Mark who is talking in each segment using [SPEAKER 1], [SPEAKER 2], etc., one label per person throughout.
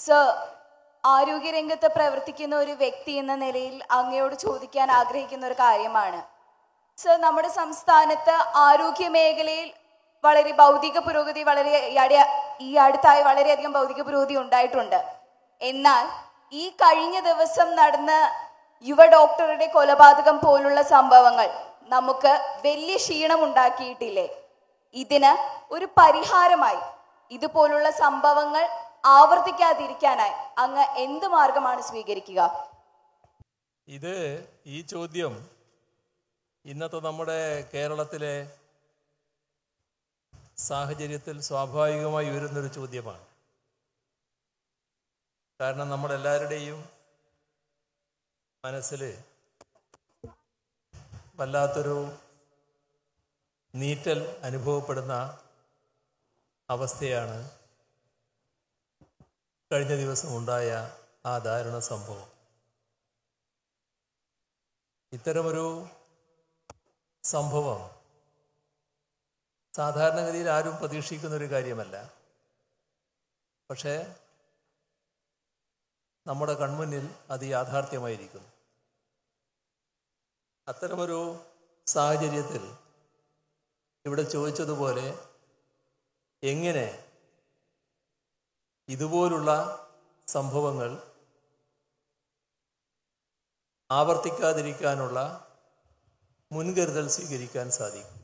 [SPEAKER 1] sir ആരോഗ്യരംഗത്ത് പ്രവർത്തിക്കുന്ന ഒരു വ്യക്തി എന്ന നിലയിൽ അങ്ങയോട് ചോദിക്കാൻ ആഗ്രഹിക്കുന്ന ഒരു കാര്യമാണ് സർ നമ്മുടെ സംസ്ഥാനത്ത് ആരോഗ്യ മേഖലയിൽ വളരെ ഭൗതിക പുരോഗതി വളരെ ഈ അടി- ഈ അടുത്തായി വളരെയധികം ഭൗതിക പുരോഗതി ഉണ്ടായിട്ടുണ്ട് എന്നാൽ ഈ കഴിഞ്ഞ ദിവസം നടന്ന യുവ ഡോക്ടറുടെ കൊലപാതകം പോലുള്ള സംഭവങ്ങൾ നമുക്ക് വലിയ ക്ഷീണം ഉണ്ടാക്കിയിട്ടില്ലേ ഇതിന് ഒരു പരിഹാരമായി ഇതുപോലുള്ള സംഭവങ്ങൾ ആവർത്തിക്കാതിരിക്കാനായി അങ്ങ് എന്ത് മാർഗമാണ് സ്വീകരിക്കുക
[SPEAKER 2] ഇത് ഈ ചോദ്യം ഇന്നത്തെ നമ്മുടെ കേരളത്തിലെ സാഹചര്യത്തിൽ സ്വാഭാവികമായി ഉയരുന്നൊരു ചോദ്യമാണ് കാരണം നമ്മളെല്ലാവരുടെയും മനസ്സിൽ വല്ലാത്തൊരു നീറ്റൽ അനുഭവപ്പെടുന്ന അവസ്ഥയാണ് കഴിഞ്ഞ ദിവസം ഉണ്ടായ ആ ദാരുണ സംഭവം ഇത്തരമൊരു സംഭവം സാധാരണഗതിയിൽ ആരും പ്രതീക്ഷിക്കുന്ന ഒരു കാര്യമല്ല പക്ഷേ നമ്മുടെ കൺമുന്നിൽ അത് യാഥാർത്ഥ്യമായിരിക്കുന്നു അത്തരമൊരു സാഹചര്യത്തിൽ ഇവിടെ ചോദിച്ചതുപോലെ എങ്ങനെ ഇതുപോലുള്ള സംഭവങ്ങൾ ആവർത്തിക്കാതിരിക്കാനുള്ള മുൻകരുതൽ സ്വീകരിക്കാൻ സാധിക്കും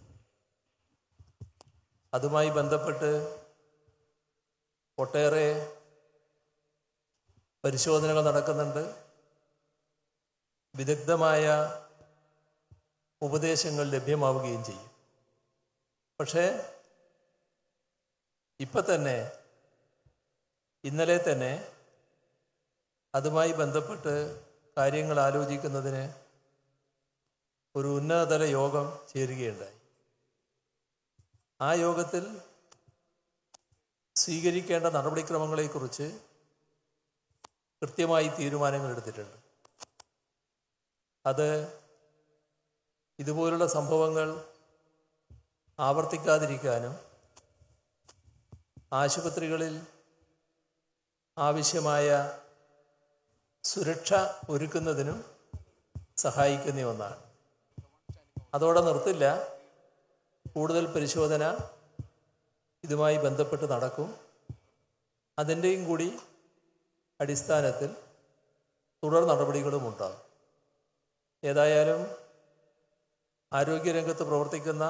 [SPEAKER 2] അതുമായി ബന്ധപ്പെട്ട് ഒട്ടേറെ പരിശോധനകൾ നടക്കുന്നുണ്ട് വിദഗ്ധമായ ഉപദേശങ്ങൾ ലഭ്യമാവുകയും ചെയ്യും പക്ഷേ ഇപ്പം തന്നെ ഇന്നലെ തന്നെ അതുമായി ബന്ധപ്പെട്ട് കാര്യങ്ങൾ ആലോചിക്കുന്നതിന് ഒരു ഉന്നതതല യോഗം ചേരുകയുണ്ടായി ആ യോഗത്തിൽ സ്വീകരിക്കേണ്ട നടപടിക്രമങ്ങളെക്കുറിച്ച് കൃത്യമായി തീരുമാനങ്ങൾ എടുത്തിട്ടുണ്ട് അത് ഇതുപോലുള്ള സംഭവങ്ങൾ ആവർത്തിക്കാതിരിക്കാനും ആശുപത്രികളിൽ ആവശ്യമായ സുരക്ഷ ഒരുക്കുന്നതിനും സഹായിക്കുന്ന ഒന്നാണ് അതോടെ നിർത്തില്ല കൂടുതൽ പരിശോധന ഇതുമായി ബന്ധപ്പെട്ട് നടക്കും അതിൻ്റെയും കൂടി അടിസ്ഥാനത്തിൽ തുടർ നടപടികളും ഉണ്ടാകും ഏതായാലും ആരോഗ്യരംഗത്ത് പ്രവർത്തിക്കുന്ന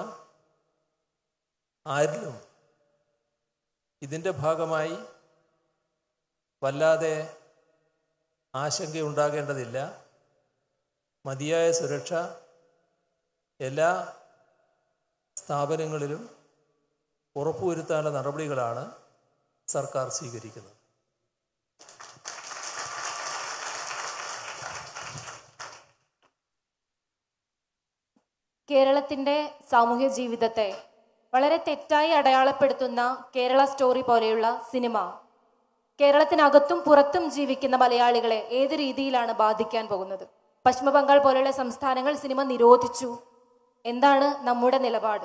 [SPEAKER 2] ആരിലും ഇതിൻ്റെ ഭാഗമായി വല്ലാതെ ആശങ്കയുണ്ടാകേണ്ടതില്ല മതിയായ സുരക്ഷ എല്ലാ സ്ഥാപനങ്ങളിലും ഉറപ്പുവരുത്താനുള്ള നടപടികളാണ് സർക്കാർ സ്വീകരിക്കുന്നത്
[SPEAKER 3] കേരളത്തിന്റെ സാമൂഹ്യ ജീവിതത്തെ വളരെ തെറ്റായി അടയാളപ്പെടുത്തുന്ന കേരള സ്റ്റോറി പോലെയുള്ള സിനിമ കേരളത്തിനകത്തും പുറത്തും ജീവിക്കുന്ന മലയാളികളെ ഏത് രീതിയിലാണ് ബാധിക്കാൻ പോകുന്നത് പശ്ചിമ ബംഗാൾ പോലെയുള്ള സംസ്ഥാനങ്ങൾ സിനിമ നിരോധിച്ചു എന്താണ് നമ്മുടെ നിലപാട്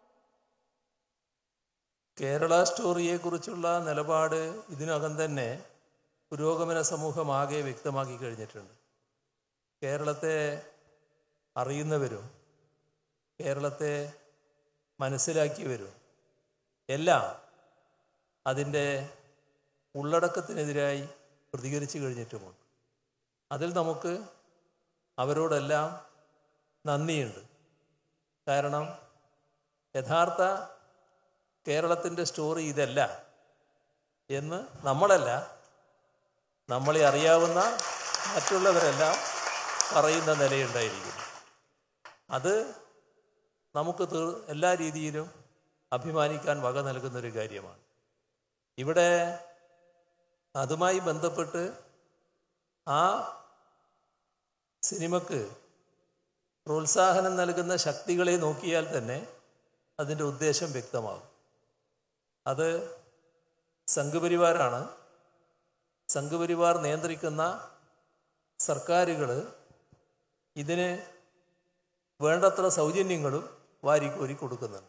[SPEAKER 2] കേരള സ്റ്റോറിയെക്കുറിച്ചുള്ള നിലപാട് ഇതിനകം തന്നെ പുരോഗമന സമൂഹമാകെ വ്യക്തമാക്കി കഴിഞ്ഞിട്ടുണ്ട് കേരളത്തെ അറിയുന്നവരും കേരളത്തെ മനസ്സിലാക്കിയവരും എല്ലാം അതിൻ്റെ ഉള്ളടക്കത്തിനെതിരായി പ്രതികരിച്ചു കഴിഞ്ഞിട്ടുമുണ്ട് അതിൽ നമുക്ക് അവരോടെല്ലാം നന്ദിയുണ്ട് കാരണം യഥാർത്ഥ കേരളത്തിൻ്റെ സ്റ്റോറി ഇതല്ല എന്ന് നമ്മളല്ല നമ്മളെ അറിയാവുന്ന മറ്റുള്ളവരെല്ലാം പറയുന്ന നിലയുണ്ടായിരിക്കുന്നു അത് നമുക്ക് തീർ എല്ലാ രീതിയിലും അഭിമാനിക്കാൻ വക നൽകുന്നൊരു കാര്യമാണ് ഇവിടെ അതുമായി ബന്ധപ്പെട്ട് ആ സിനിമക്ക് പ്രോത്സാഹനം നൽകുന്ന ശക്തികളെ നോക്കിയാൽ തന്നെ അതിൻ്റെ ഉദ്ദേശം വ്യക്തമാകും അത് സംഘപരിവാരാണ് സംഘപരിവാർ നിയന്ത്രിക്കുന്ന സർക്കാരുകൾ ഇതിന് വേണ്ടത്ര സൗജന്യങ്ങളും വാരിക്കോരി കൊടുക്കുന്നുണ്ട്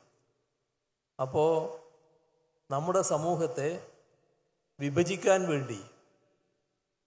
[SPEAKER 2] അപ്പോൾ നമ്മുടെ സമൂഹത്തെ വിഭജിക്കാൻ വേണ്ടി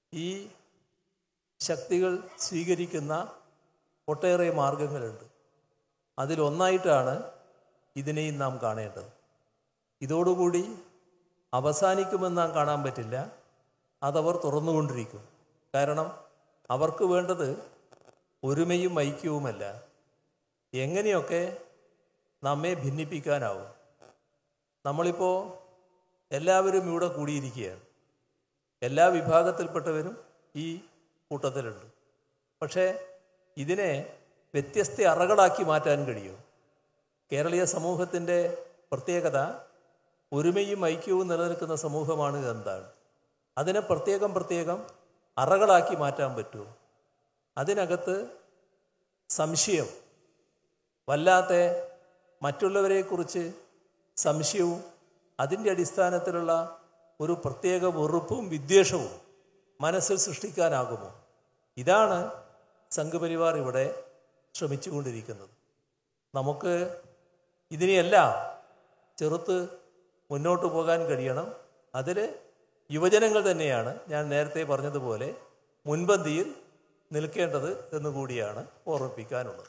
[SPEAKER 2] ഈ ശക്തികൾ സ്വീകരിക്കുന്ന ഒട്ടേറെ മാർഗങ്ങളുണ്ട് അതിലൊന്നായിട്ടാണ് ഇതിനെയും നാം കാണേണ്ടത് ഇതോടുകൂടി അവസാനിക്കുമെന്ന് നാം കാണാൻ പറ്റില്ല അതവർ തുറന്നുകൊണ്ടിരിക്കും കാരണം അവർക്ക് വേണ്ടത് ഒരുമയും ഐക്യവുമല്ല എങ്ങനെയൊക്കെ നമ്മെ ഭിന്നിപ്പിക്കാനാവും നമ്മളിപ്പോൾ എല്ലാവരും ഇവിടെ കൂടിയിരിക്കുകയാണ് എല്ലാ വിഭാഗത്തിൽപ്പെട്ടവരും ഈ കൂട്ടത്തിലുണ്ട് പക്ഷേ ഇതിനെ വ്യത്യസ്ത അറകളാക്കി മാറ്റാൻ കഴിയും കേരളീയ സമൂഹത്തിൻ്റെ പ്രത്യേകത ഒരുമയും ഐക്യവും നിലനിൽക്കുന്ന സമൂഹമാണ് എന്താണ് അതിനെ പ്രത്യേകം പ്രത്യേകം അറകളാക്കി മാറ്റാൻ പറ്റുമോ അതിനകത്ത് സംശയം വല്ലാത്ത മറ്റുള്ളവരെക്കുറിച്ച് സംശയവും അതിൻ്റെ അടിസ്ഥാനത്തിലുള്ള ഒരു പ്രത്യേക വെറുപ്പും വിദ്വേഷവും മനസ്സിൽ സൃഷ്ടിക്കാനാകുമോ ഇതാണ് സംഘപരിവാർ ഇവിടെ ശ്രമിച്ചുകൊണ്ടിരിക്കുന്നത് നമുക്ക് ഇതിനെയെല്ലാം ചെറുത്ത് മുന്നോട്ട് പോകാൻ കഴിയണം അതിൽ യുവജനങ്ങൾ തന്നെയാണ് ഞാൻ നേരത്തെ പറഞ്ഞതുപോലെ മുൻപന്തിയിൽ നിൽക്കേണ്ടത് എന്നുകൂടിയാണ് ഓർമ്മിപ്പിക്കാനുള്ളത്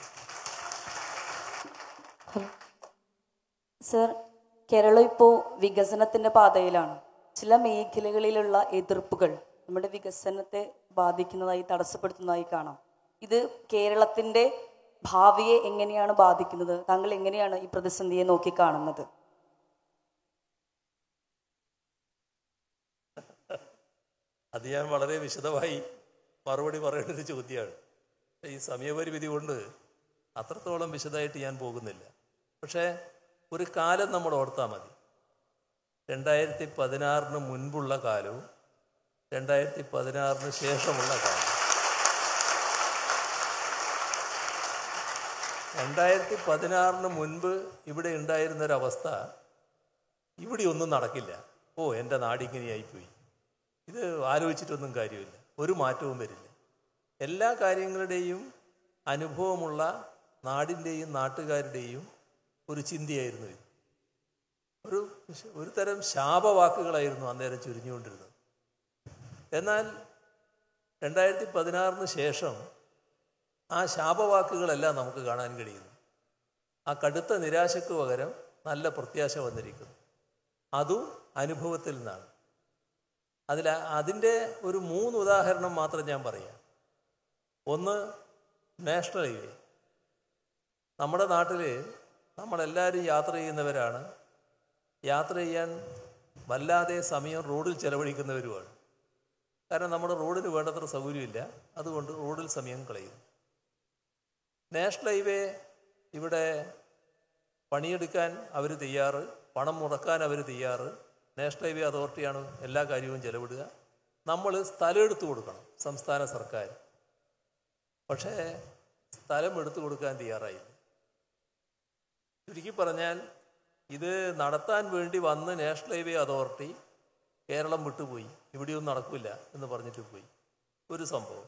[SPEAKER 4] സർ കേരളം ഇപ്പോൾ വികസനത്തിന്റെ പാതയിലാണ് ചില മേഖലകളിലുള്ള എതിർപ്പുകൾ നമ്മുടെ വികസനത്തെ ബാധിക്കുന്നതായി തടസ്സപ്പെടുത്തുന്നതായി കാണാം ഇത് കേരളത്തിന്റെ ഭാവിയെ എങ്ങനെയാണ് ബാധിക്കുന്നത് താങ്കൾ എങ്ങനെയാണ് ഈ പ്രതിസന്ധിയെ നോക്കിക്കാണുന്നത്
[SPEAKER 2] അത് ഞാൻ വളരെ വിശദമായി മറുപടി പറയേണ്ട ഒരു ചോദ്യമാണ് ഈ സമയപരിമിതി കൊണ്ട് അത്രത്തോളം വിശദമായിട്ട് ഞാൻ പോകുന്നില്ല പക്ഷേ ഒരു കാലം നമ്മൾ ഓർത്താൽ മതി രണ്ടായിരത്തി പതിനാറിന് മുൻപുള്ള കാലവും രണ്ടായിരത്തി പതിനാറിന് ശേഷമുള്ള കാലം രണ്ടായിരത്തി പതിനാറിന് മുൻപ് ഇവിടെ ഉണ്ടായിരുന്നൊരവസ്ഥ ഇവിടെ ഒന്നും നടക്കില്ല ഓ എൻ്റെ നാടിങ്ങനെയായിപ്പോയി ഇത് ആലോചിച്ചിട്ടൊന്നും കാര്യമില്ല ഒരു മാറ്റവും വരില്ല എല്ലാ കാര്യങ്ങളുടെയും അനുഭവമുള്ള നാടിൻ്റെയും നാട്ടുകാരുടെയും ഒരു ചിന്തയായിരുന്നു ഇത് ഒരു ഒരു തരം ശാപവാക്കുകളായിരുന്നു അന്നേരം ചുരിഞ്ഞുകൊണ്ടിരുന്നത് എന്നാൽ രണ്ടായിരത്തി പതിനാറിന് ശേഷം ആ ശാപവാക്കുകളെല്ലാം നമുക്ക് കാണാൻ കഴിയുന്നു ആ കടുത്ത നിരാശയ്ക്ക് പകരം നല്ല പ്രത്യാശ വന്നിരിക്കുന്നു അതും അനുഭവത്തിൽ നിന്നാണ് അതിൽ അതിൻ്റെ ഒരു മൂന്ന് ഉദാഹരണം മാത്രം ഞാൻ പറയാം ഒന്ന് നാഷണൽ ഹൈവേ നമ്മുടെ നാട്ടിൽ നമ്മളെല്ലാവരും യാത്ര ചെയ്യുന്നവരാണ് യാത്ര ചെയ്യാൻ വല്ലാതെ സമയം റോഡിൽ ചെലവഴിക്കുന്നവരുമാണ് കാരണം നമ്മുടെ റോഡിന് വേണ്ടത്ര സൗകര്യമില്ല അതുകൊണ്ട് റോഡിൽ സമയം കളയും നാഷണൽ ഹൈവേ ഇവിടെ പണിയെടുക്കാൻ അവർ തയ്യാറ് പണം മുടക്കാൻ അവർ തയ്യാറ് നാഷണൽ ഹൈവേ അതോറിറ്റിയാണ് എല്ലാ കാര്യവും ചെലവിടുക നമ്മൾ സ്ഥലം എടുത്തു കൊടുക്കണം സംസ്ഥാന സർക്കാർ പക്ഷേ സ്ഥലം എടുത്തു കൊടുക്കാൻ തയ്യാറായില്ല ചുരുക്കി പറഞ്ഞാൽ ഇത് നടത്താൻ വേണ്ടി വന്ന് നാഷണൽ ഹൈവേ അതോറിറ്റി കേരളം വിട്ടുപോയി ഇവിടെയൊന്നും നടക്കില്ല എന്ന് പറഞ്ഞിട്ട് പോയി ഒരു സംഭവം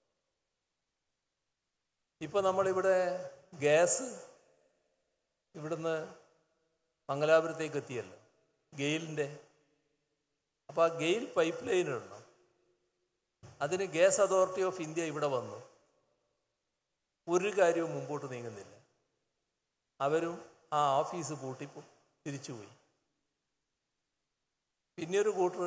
[SPEAKER 2] ഇപ്പം നമ്മളിവിടെ ഗ്യാസ് ഇവിടുന്ന് മംഗലാപുരത്തേക്ക് എത്തിയല്ലോ ഗെയിലിൻ്റെ അപ്പോൾ ആ ഗെയിൽ പൈപ്പ് ലൈൻ ഇടണം അതിന് ഗ്യാസ് അതോറിറ്റി ഓഫ് ഇന്ത്യ ഇവിടെ വന്നു ഒരു കാര്യവും മുമ്പോട്ട് നീങ്ങുന്നില്ല അവരും ആ ഓഫീസ് പൂട്ടി പോ- തിരിച്ചുപോയി പിന്നെ ഒരു കൂട്ടർ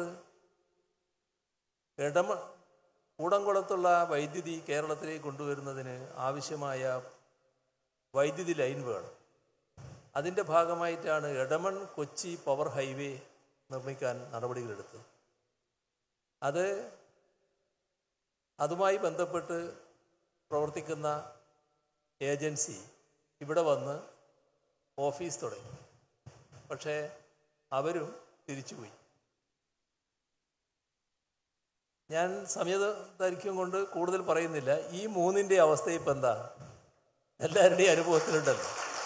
[SPEAKER 2] ഇടമ കൂടംകുളത്തുള്ള വൈദ്യുതി കേരളത്തിലേക്ക് കൊണ്ടുവരുന്നതിന് ആവശ്യമായ വൈദ്യുതി ലൈൻ വേണം അതിൻ്റെ ഭാഗമായിട്ടാണ് എടമൺ കൊച്ചി പവർ ഹൈവേ നിർമ്മിക്കാൻ നടപടികളെടുത്തത് അത് അതുമായി ബന്ധപ്പെട്ട് പ്രവർത്തിക്കുന്ന ഏജൻസി ഇവിടെ വന്ന് ഓഫീസ് തുടങ്ങി പക്ഷേ അവരും തിരിച്ചുപോയി ഞാൻ സമയദൈർഘ്യം കൊണ്ട് കൂടുതൽ പറയുന്നില്ല ഈ മൂന്നിൻ്റെ അവസ്ഥ ഇപ്പം എന്താ എല്ലാവരുടെയും അനുഭവത്തിലുണ്ടല്ലോ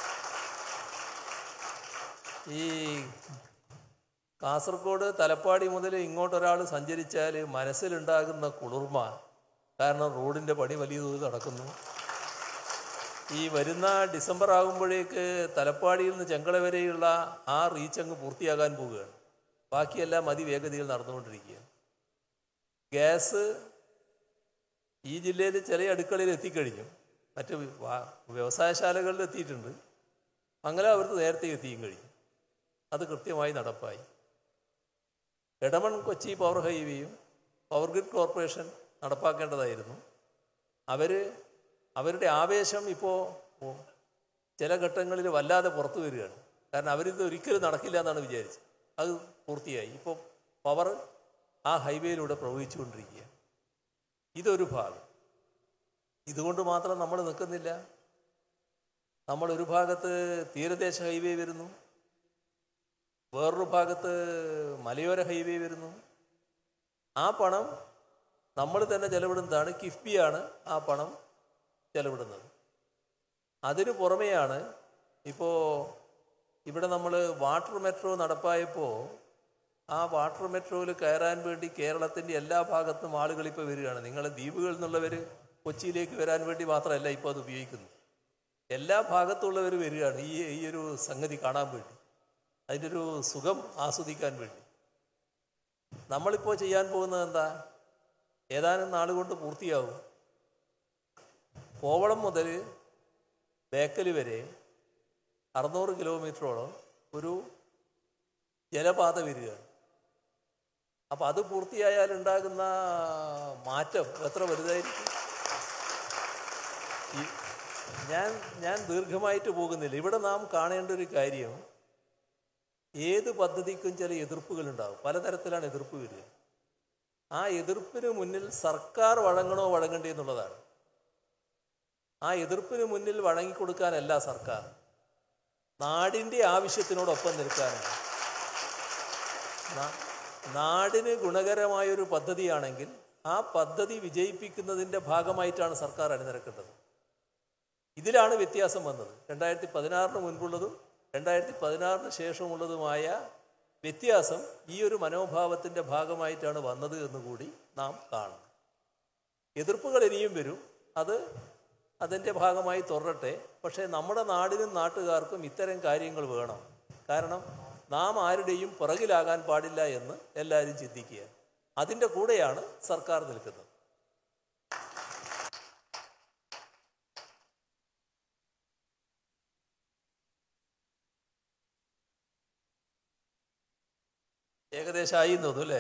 [SPEAKER 2] ഈ കാസർഗോഡ് തലപ്പാടി മുതൽ ഇങ്ങോട്ടൊരാൾ സഞ്ചരിച്ചാൽ മനസ്സിലുണ്ടാകുന്ന കുളിർമ കാരണം റോഡിൻ്റെ പണി വലിയ തോതിൽ നടക്കുന്നു ഈ വരുന്ന ഡിസംബർ ആകുമ്പോഴേക്ക് തലപ്പാടിയിൽ നിന്ന് ചെങ്കള വരെയുള്ള ആ റീച്ച് അങ്ങ് പൂർത്തിയാകാൻ പോവുകയാണ് ബാക്കിയെല്ലാം അതിവേഗതയിൽ നടന്നുകൊണ്ടിരിക്കുകയാണ് ഗ്യാസ് ഈ ജില്ലയിൽ ചില അടുക്കളയിൽ എത്തിക്കഴിഞ്ഞു മറ്റ് വാ- വ്യവസായശാലകളിൽ എത്തിയിട്ടുണ്ട് മംഗലാപുരത്ത് നേരത്തെ എത്തിയും കഴിഞ്ഞു അത് കൃത്യമായി നടപ്പായി എടമൺ കൊച്ചി പവർ ഹൈവേയും പവർ ഗ്രിഡ് കോർപ്പറേഷൻ നടപ്പാക്കേണ്ടതായിരുന്നു അവർ അവരുടെ ആവേശം ഇപ്പോൾ ചില ഘട്ടങ്ങളിൽ വല്ലാതെ പുറത്തു വരികയാണ് കാരണം അവരിത് ഒരിക്കലും നടക്കില്ല എന്നാണ് വിചാരിച്ചത് അത് പൂർത്തിയായി ഇപ്പോൾ പവർ ആ ഹൈവേയിലൂടെ പ്രവഹിച്ചുകൊണ്ടിരിക്കുക ഇതൊരു ഭാഗം ഇതുകൊണ്ട് മാത്രം നമ്മൾ നിൽക്കുന്നില്ല നമ്മൾ ഒരു ഭാഗത്ത് തീരദേശ ഹൈവേ വരുന്നു വേറൊരു ഭാഗത്ത് മലയോര ഹൈവേ വരുന്നു ആ പണം നമ്മൾ തന്നെ ചെലവിടുന്നതാണ് കിഫ്ബിയാണ് ആ പണം ചെലവിടുന്നത് അതിനു പുറമെയാണ് ഇപ്പോൾ ഇവിടെ നമ്മൾ വാട്ടർ മെട്രോ നടപ്പായപ്പോൾ ആ വാട്ടർ മെട്രോയിൽ കയറാൻ വേണ്ടി കേരളത്തിൻ്റെ എല്ലാ ഭാഗത്തും ആളുകൾ ഇപ്പോൾ വരികയാണ് നിങ്ങൾ ദ്വീപുകളിൽ നിന്നുള്ളവർ കൊച്ചിയിലേക്ക് വരാൻ വേണ്ടി മാത്രമല്ല ഇപ്പോൾ അത് ഉപയോഗിക്കുന്നത് എല്ലാ ഭാഗത്തുള്ളവർ വരികയാണ് ഈ ഈ ഒരു സംഗതി കാണാൻ വേണ്ടി അതിൻ്റെ ഒരു സുഖം ആസ്വദിക്കാൻ വേണ്ടി നമ്മളിപ്പോൾ ചെയ്യാൻ പോകുന്നത് എന്താ ഏതാനും നാളുകൊണ്ട് പൂർത്തിയാവും കോവളം മുതൽ ബേക്കൽ വരെ അറുന്നൂറ് കിലോമീറ്ററോളം ഒരു ജലപാത വരികയാണ് അപ്പം അത് പൂർത്തിയായാൽ ഉണ്ടാകുന്ന മാറ്റം എത്ര വലുതായിരിക്കും ഈ- ഞാൻ ഞാൻ ദീർഘമായിട്ട് പോകുന്നില്ല ഇവിടെ നാം കാണേണ്ട ഒരു കാര്യം ഏത് പദ്ധതിക്കും ചില എതിർപ്പുകൾ ഉണ്ടാവും പലതരത്തിലാണ് എതിർപ്പ് വരിക ആ എതിർപ്പിന് മുന്നിൽ സർക്കാർ വഴങ്ങണോ വഴങ്ങണ്ടേ എന്നുള്ളതാണ് ആ എതിർപ്പിന് മുന്നിൽ വഴങ്ങിക്കൊടുക്കാനല്ല സർക്കാർ നാടിൻ്റെ ആവശ്യത്തിനോടൊപ്പം നിൽക്കാനാണ് നാ- നാടിന് ഗുണകരമായൊരു പദ്ധതിയാണെങ്കിൽ ആ പദ്ധതി വിജയിപ്പിക്കുന്നതിൻ്റെ ഭാഗമായിട്ടാണ് സർക്കാർ അണിനിരക്കേണ്ടത് ഇതിലാണ് വ്യത്യാസം വന്നത് രണ്ടായിരത്തി പതിനാറിന് മുൻപുള്ളതും രണ്ടായിരത്തി പതിനാറിന് ശേഷമുള്ളതുമായ വ്യത്യാസം ഈ ഒരു മനോഭാവത്തിൻ്റെ ഭാഗമായിട്ടാണ് വന്നത് എന്നുകൂടി നാം കാണണം എതിർപ്പുകൾ ഇനിയും വരും അത് അതിൻ്റെ ഭാഗമായി തുടരട്ടെ പക്ഷേ നമ്മുടെ നാടിനും നാട്ടുകാർക്കും ഇത്തരം കാര്യങ്ങൾ വേണം കാരണം നാം ആരുടെയും പുറകിലാകാൻ പാടില്ല എന്ന് എല്ലാവരും ചിന്തിക്കുക അതിൻ്റെ കൂടെയാണ് സർക്കാർ നിൽക്കുന്നത് ഏകദേശം ആയി എന്ന് തോന്നുന്നു അല്ലേ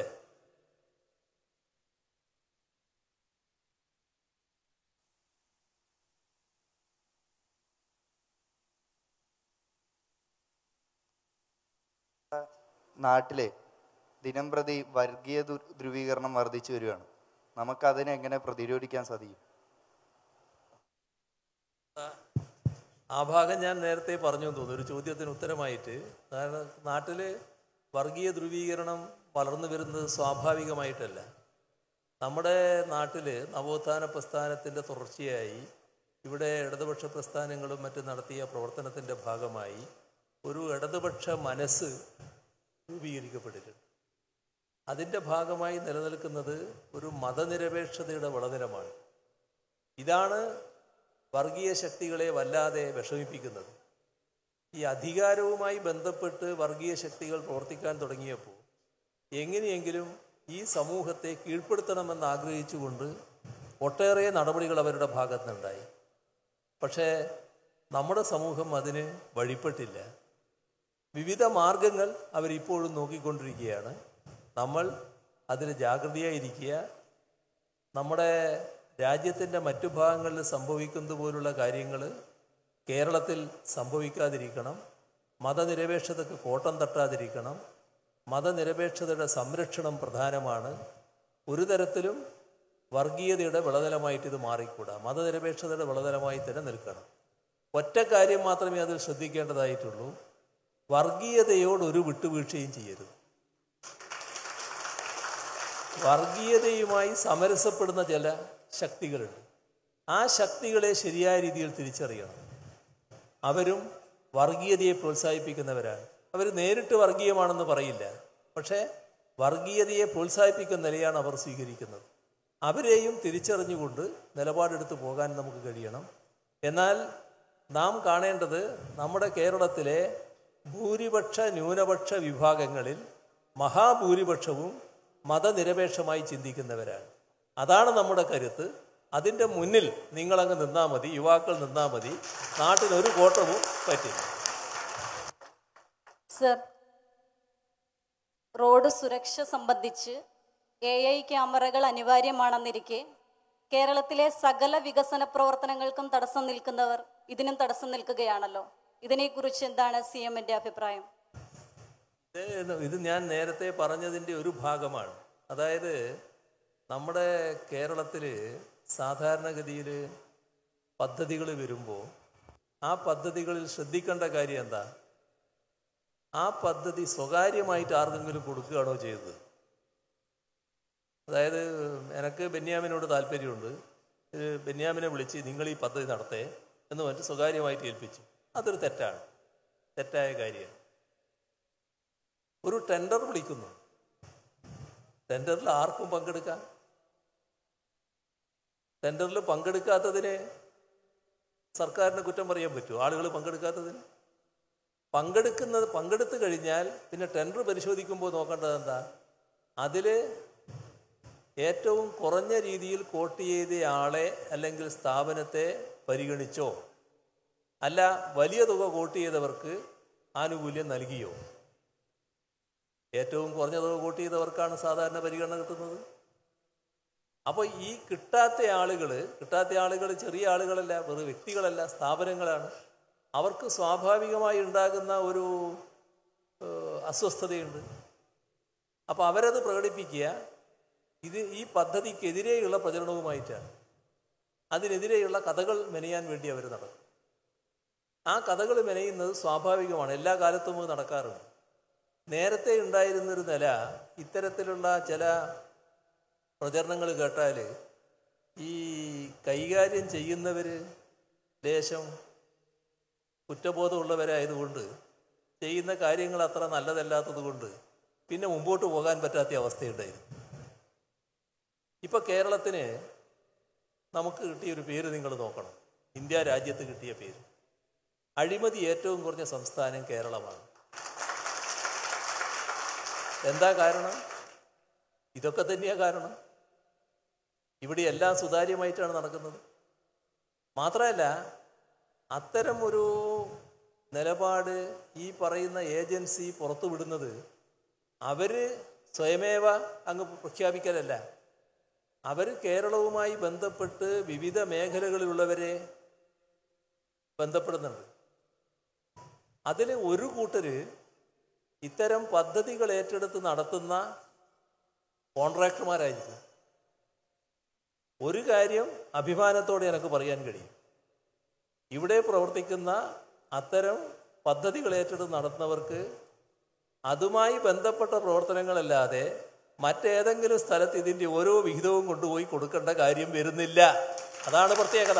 [SPEAKER 5] നാട്ടിലെ ദിനം പ്രതി വർഗീയ ദു- ധ്രുവീകരണം വർദ്ധിച്ചു വരികയാണ് നമുക്കതിനെ എങ്ങനെ പ്രതിരോധിക്കാൻ സാധിക്കും
[SPEAKER 2] ആ ഭാഗം ഞാൻ നേരത്തെ പറഞ്ഞു എന്ന് തോന്നുന്നു ഒരു ചോദ്യത്തിന് ഉത്തരമായിട്ട് കാരണം നാട്ടിൽ വർഗീയ ധ്രുവീകരണം വളർന്നു വരുന്നത് സ്വാഭാവികമായിട്ടല്ല നമ്മുടെ നാട്ടിൽ നവോത്ഥാന പ്രസ്ഥാനത്തിൻ്റെ തുടർച്ചയായി ഇവിടെ ഇടതുപക്ഷ പ്രസ്ഥാനങ്ങളും മറ്റും നടത്തിയ പ്രവർത്തനത്തിൻ്റെ ഭാഗമായി ഒരു ഇടതുപക്ഷ മനസ്സ് രൂപീകരിക്കപ്പെട്ടിട്ടുണ്ട് അതിൻ്റെ ഭാഗമായി നിലനിൽക്കുന്നത് ഒരു മതനിരപേക്ഷതയുടെ വളനിലമാണ് ഇതാണ് വർഗീയ ശക്തികളെ വല്ലാതെ വിഷമിപ്പിക്കുന്നത് ഈ അധികാരവുമായി ബന്ധപ്പെട്ട് വർഗീയ ശക്തികൾ പ്രവർത്തിക്കാൻ തുടങ്ങിയപ്പോൾ എങ്ങനെയെങ്കിലും ഈ സമൂഹത്തെ കീഴ്പ്പെടുത്തണമെന്ന് ആഗ്രഹിച്ചുകൊണ്ട് ഒട്ടേറെ നടപടികൾ അവരുടെ ഭാഗത്തുനിന്നുണ്ടായി പക്ഷേ നമ്മുടെ സമൂഹം അതിന് വഴിപ്പെട്ടില്ല വിവിധ മാർഗങ്ങൾ അവരിപ്പോഴും നോക്കിക്കൊണ്ടിരിക്കുകയാണ് നമ്മൾ അതിൽ ജാഗ്രതയായിരിക്കുക നമ്മുടെ രാജ്യത്തിൻ്റെ മറ്റു ഭാഗങ്ങളിൽ സംഭവിക്കുന്നത് പോലുള്ള കാര്യങ്ങൾ കേരളത്തിൽ സംഭവിക്കാതിരിക്കണം മതനിരപേക്ഷതയ്ക്ക് കോട്ടം തട്ടാതിരിക്കണം മതനിരപേക്ഷതയുടെ സംരക്ഷണം പ്രധാനമാണ് ഒരു തരത്തിലും വർഗീയതയുടെ വിളതലമായിട്ട് ഇത് മാറിക്കൂടാ മതനിരപേക്ഷതയുടെ വിളതലമായി തന്നെ നിൽക്കണം ഒറ്റ കാര്യം മാത്രമേ അതിൽ ശ്രദ്ധിക്കേണ്ടതായിട്ടുള്ളൂ വർഗീയതയോട് ഒരു വിട്ടുവീഴ്ചയും ചെയ്യരുത് വർഗീയതയുമായി സമരസപ്പെടുന്ന ചില ശക്തികളുണ്ട് ആ ശക്തികളെ ശരിയായ രീതിയിൽ തിരിച്ചറിയണം അവരും വർഗീയതയെ പ്രോത്സാഹിപ്പിക്കുന്നവരാണ് അവർ നേരിട്ട് വർഗീയമാണെന്ന് പറയില്ല പക്ഷേ വർഗീയതയെ പ്രോത്സാഹിപ്പിക്കുന്ന നിലയാണ് അവർ സ്വീകരിക്കുന്നത് അവരെയും തിരിച്ചറിഞ്ഞുകൊണ്ട് നിലപാടെടുത്ത് പോകാൻ നമുക്ക് കഴിയണം എന്നാൽ നാം കാണേണ്ടത് നമ്മുടെ കേരളത്തിലെ ഭൂരിപക്ഷ ന്യൂനപക്ഷ വിഭാഗങ്ങളിൽ മഹാഭൂരിപക്ഷവും മതനിരപേക്ഷമായി ചിന്തിക്കുന്നവരാണ് അതാണ് നമ്മുടെ കരുത്ത് അതിൻ്റെ മുന്നിൽ നിങ്ങളങ്ങ് നിന്നാൽ മതി യുവാക്കൾ നിന്നാൽ മതി നാട്ടിന് ഒരു കോട്ടവും പറ്റില്ല
[SPEAKER 6] സർ റോഡ് സുരക്ഷ സംബന്ധിച്ച് എ ഐ ക്യാമറകൾ അനിവാര്യമാണെന്നിരിക്കെ കേരളത്തിലെ സകല വികസന പ്രവർത്തനങ്ങൾക്കും തടസ്സം നിൽക്കുന്നവർ ഇതിനും തടസ്സം നിൽക്കുകയാണല്ലോ ഇതിനെക്കുറിച്ച് എന്താണ് സി എമ്മിന്റെ അഭിപ്രായം
[SPEAKER 2] ഇത് ഇത് ഞാൻ നേരത്തെ പറഞ്ഞതിൻ്റെ ഒരു ഭാഗമാണ് അതായത് നമ്മുടെ കേരളത്തിൽ സാധാരണഗതിയിൽ പദ്ധതികൾ വരുമ്പോൾ ആ പദ്ധതികളിൽ ശ്രദ്ധിക്കേണ്ട കാര്യം എന്താ ആ പദ്ധതി സ്വകാര്യമായിട്ട് ആർക്കെങ്കിലും കൊടുക്കുകയാണോ ചെയ്തത് അതായത് എനിക്ക് ബെന്യാമിനോട് താല്പര്യമുണ്ട് ഇത് ബെന്യാമിനെ വിളിച്ച് നിങ്ങൾ ഈ പദ്ധതി നടത്തേ എന്ന് പറഞ്ഞിട്ട് സ്വകാര്യമായിട്ട് ഏൽപ്പിച്ചു അതൊരു തെറ്റാണ് തെറ്റായ കാര്യമാണ് ഒരു ടെൻഡർ വിളിക്കുന്നു ടെൻഡറിൽ ആർക്കും പങ്കെടുക്കാം ടെൻഡറിൽ പങ്കെടുക്കാത്തതിന് സർക്കാരിന് കുറ്റം പറയാൻ പറ്റുമോ ആളുകൾ പങ്കെടുക്കാത്തതിന് പങ്കെടുക്കുന്നത് പങ്കെടുത്തു കഴിഞ്ഞാൽ പിന്നെ ടെൻഡർ പരിശോധിക്കുമ്പോൾ നോക്കേണ്ടത് എന്താ അതിൽ ഏറ്റവും കുറഞ്ഞ രീതിയിൽ കോട്ട് ചെയ്ത ആളെ അല്ലെങ്കിൽ സ്ഥാപനത്തെ പരിഗണിച്ചോ അല്ല വലിയ തുക കോട്ട് ചെയ്തവർക്ക് ആനുകൂല്യം നൽകിയോ ഏറ്റവും കുറഞ്ഞ തുക കോട്ട് ചെയ്തവർക്കാണ് സാധാരണ പരിഗണന കിട്ടുന്നത് അപ്പോൾ ഈ കിട്ടാത്ത ആളുകൾ കിട്ടാത്ത ആളുകൾ ചെറിയ ആളുകളല്ല വെറും വ്യക്തികളല്ല സ്ഥാപനങ്ങളാണ് അവർക്ക് സ്വാഭാവികമായി ഉണ്ടാകുന്ന ഒരു ഏഹ്, അസ്വസ്ഥതയുണ്ട് അപ്പോൾ അവരത് പ്രകടിപ്പിക്കുക ഇത് ഈ പദ്ധതിക്കെതിരെയുള്ള പ്രചരണവുമായിട്ടാണ് അതിനെതിരെയുള്ള കഥകൾ മെനയാൻ വേണ്ടി അവർ നടക്കും ആ കഥകൾ മെനയുന്നത് സ്വാഭാവികമാണ് എല്ലാ കാലത്തും അത് നടക്കാറുണ്ട് നേരത്തെ ഉണ്ടായിരുന്നൊരു നില ഇത്തരത്തിലുള്ള ചില പ്രചരണങ്ങൾ കേട്ടാൽ ഈ കൈകാര്യം ചെയ്യുന്നവർ ലേശം കുറ്റബോധമുള്ളവരായതുകൊണ്ട് ചെയ്യുന്ന കാര്യങ്ങൾ അത്ര നല്ലതല്ലാത്തത് കൊണ്ട് പിന്നെ മുമ്പോട്ട് പോകാൻ പറ്റാത്ത അവസ്ഥയുണ്ടായിരുന്നു ഇപ്പൊ കേരളത്തിന് നമുക്ക് കിട്ടിയ ഒരു പേര് നിങ്ങൾ നോക്കണം ഇന്ത്യ രാജ്യത്ത് കിട്ടിയ പേര് അഴിമതി ഏറ്റവും കുറഞ്ഞ സംസ്ഥാനം കേരളമാണ് എന്താ കാരണം ഇതൊക്കെ തന്നെയാ കാരണം ഇവിടെ എല്ലാം സുതാര്യമായിട്ടാണ് നടക്കുന്നത് മാത്രമല്ല അത്തരം ഒരു നിലപാട് ഈ പറയുന്ന ഏജൻസി പുറത്തുവിടുന്നത് അവര് സ്വയമേവ അങ്ങ് പ്രഖ്യാപിക്കലല്ല അവർ കേരളവുമായി ബന്ധപ്പെട്ട് വിവിധ മേഖലകളിലുള്ളവരെ ബന്ധപ്പെടുന്നുണ്ട് അതിൽ ഒരു കൂട്ടര് ഇത്തരം പദ്ധതികൾ ഏറ്റെടുത്ത് നടത്തുന്ന കോൺട്രാക്ടർമാരായിരിക്കും ഒരു കാര്യം അഭിമാനത്തോടെ എനിക്ക് പറയാൻ കഴിയും ഇവിടെ പ്രവർത്തിക്കുന്ന അത്തരം പദ്ധതികൾ ഏറ്റെടുത്ത് നടത്തുന്നവർക്ക് അതുമായി ബന്ധപ്പെട്ട പ്രവർത്തനങ്ങളല്ലാതെ മറ്റേതെങ്കിലും സ്ഥലത്ത് ഇതിൻ്റെ ഓരോ വിഹിതവും കൊണ്ടുപോയി കൊടുക്കേണ്ട കാര്യം വരുന്നില്ല അതാണ് പ്രത്യേകത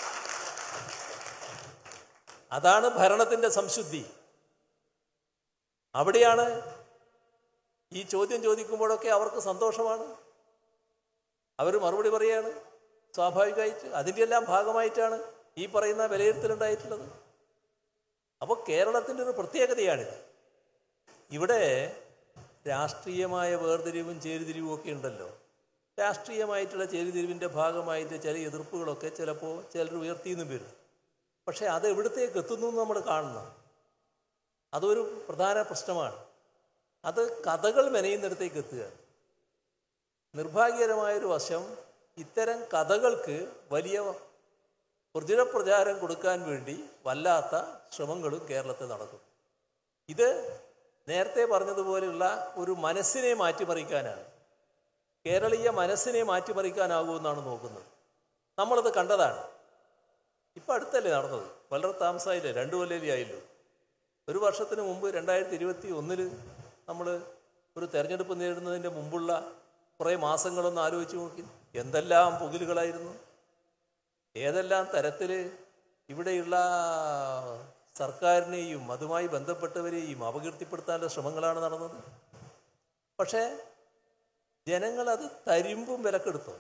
[SPEAKER 2] അതാണ് ഭരണത്തിൻ്റെ സംശുദ്ധി അവിടെയാണ് ഈ ചോദ്യം ചോദിക്കുമ്പോഴൊക്കെ അവർക്ക് സന്തോഷമാണ് അവർ മറുപടി പറയാണ് സ്വാഭാവികമായിട്ട് അതിൻ്റെ എല്ലാം ഭാഗമായിട്ടാണ് ഈ പറയുന്ന വിലയിരുത്തലുണ്ടായിട്ടുള്ളത് അപ്പോൾ കേരളത്തിൻ്റെ ഒരു പ്രത്യേകതയാണിത് ഇവിടെ രാഷ്ട്രീയമായ വേർതിരിവും ചേരിതിരിവും ഒക്കെ ഉണ്ടല്ലോ രാഷ്ട്രീയമായിട്ടുള്ള ചേരിതിരിവിൻ്റെ ഭാഗമായിട്ട് ചില എതിർപ്പുകളൊക്കെ ചിലപ്പോൾ ചിലർ ഉയർത്തിയെന്നും വരും പക്ഷേ അത് എവിടത്തേക്ക് എത്തുന്നു എന്ന് നമ്മൾ കാണണം അതൊരു പ്രധാന പ്രശ്നമാണ് അത് കഥകൾ മെനയുന്നിടത്തേക്ക് എത്തുകയാണ് നിർഭാഗ്യകരമായൊരു വശം ഇത്തരം കഥകൾക്ക് വലിയ പ്രചുര പ്രചാരം കൊടുക്കാൻ വേണ്ടി വല്ലാത്ത ശ്രമങ്ങളും കേരളത്തിൽ നടക്കും ഇത് നേരത്തെ പറഞ്ഞതുപോലെയുള്ള ഒരു മനസ്സിനെ മാറ്റിമറിക്കാനാണ് കേരളീയ മനസ്സിനെ മാറ്റിമറിക്കാനാകുമെന്നാണ് നോക്കുന്നത് നമ്മളത് കണ്ടതാണ് ഇപ്പം അടുത്തല്ലേ നടന്നത് വളരെ താമസമായില്ലേ രണ്ടു കൊല്ലലേ ആയല്ലോ ഒരു വർഷത്തിന് മുമ്പ് രണ്ടായിരത്തി ഇരുപത്തി ഒന്നില് നമ്മൾ ഒരു തെരഞ്ഞെടുപ്പ് നേരിടുന്നതിൻ്റെ മുമ്പുള്ള കുറേ മാസങ്ങളൊന്ന് ആലോചിച്ച് നോക്കി എന്തെല്ലാം പുകിലുകളായിരുന്നു ഏതെല്ലാം തരത്തിൽ ഇവിടെയുള്ള സർക്കാരിനെയും അതുമായി ബന്ധപ്പെട്ടവരെയും അപകീർത്തിപ്പെടുത്താനുള്ള ശ്രമങ്ങളാണ് നടന്നത് പക്ഷേ ജനങ്ങളത് തരിമ്പും വിലക്കെടുത്തു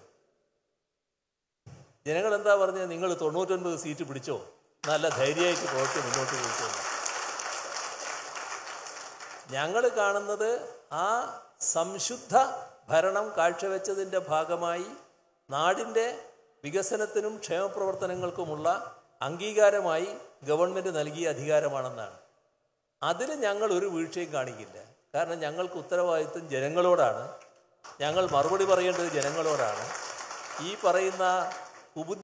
[SPEAKER 2] ജനങ്ങൾ എന്താ പറഞ്ഞത് നിങ്ങൾ തൊണ്ണൂറ്റൊൻപത് സീറ്റ് പിടിച്ചോ നല്ല ധൈര്യമായിട്ട് പ്രവർത്തി മുന്നോട്ട് പോയിക്കോ ഞങ്ങൾ കാണുന്നത് ആ സംശുദ്ധ ഭരണം കാഴ്ചവെച്ചതിൻ്റെ ഭാഗമായി നാടിൻ്റെ വികസനത്തിനും ക്ഷേമപ്രവർത്തനങ്ങൾക്കുമുള്ള അംഗീകാരമായി ഗവൺമെൻറ് നൽകിയ അധികാരമാണെന്നാണ് അതിൽ ഞങ്ങൾ ഒരു വീഴ്ചയും കാണിക്കില്ല കാരണം ഞങ്ങൾക്ക് ഉത്തരവാദിത്വം ജനങ്ങളോടാണ് ഞങ്ങൾ മറുപടി പറയേണ്ടത് ജനങ്ങളോടാണ് ഈ പറയുന്ന കുബുദ്ധി